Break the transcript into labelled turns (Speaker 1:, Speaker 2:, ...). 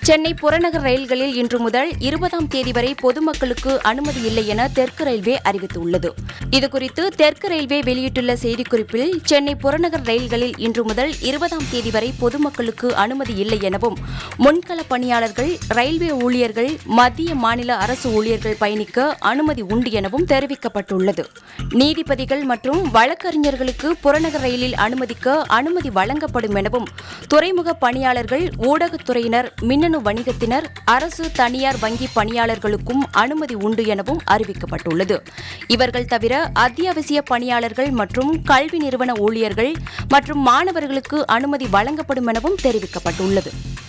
Speaker 1: சென்னை புறநகர் ரயில்களில் இன்று முதல் இருபதாம் தேதி வரை பொதுமக்களுக்கு அனுமதி இல்லை என தெற்கு ரயில்வே அறிவித்துள்ளது இதுகுறித்து தெற்கு ரயில்வே வெளியிட்டுள்ள செய்திக்குறிப்பில் சென்னை புறநகர் ரயில்களில் இன்று முதல் இருபதாம் தேதி வரை பொதுமக்களுக்கு அனுமதி இல்லை எனவும் முன்கள பணியாளர்கள் ரயில்வே ஊழியர்கள் மத்திய மாநில அரசு ஊழியர்கள் பயணிக்க அனுமதி உண்டு எனவும் தெரிவிக்கப்பட்டுள்ளது நீதிபதிகள் மற்றும் வழக்கறிஞர்களுக்கு புறநகர் ரயிலில் அனுமதிக்க அனுமதி வழங்கப்படும் எனவும் துறைமுக பணியாளர்கள் ஊடகத்துறையினர் மின்னணு வணிகத்தினர் அரசு தனியார் வங்கி பணியாளர்களுக்கும் அனுமதி உண்டு எனவும் அறிவிக்கப்பட்டுள்ளது இவர்கள் தவிர அத்தியாவசிய பணியாளர்கள் மற்றும் கல்வி நிறுவன ஊழியர்கள் மற்றும் மாணவர்களுக்கு அனுமதி வழங்கப்படும் எனவும் தெரிவிக்கப்பட்டுள்ளது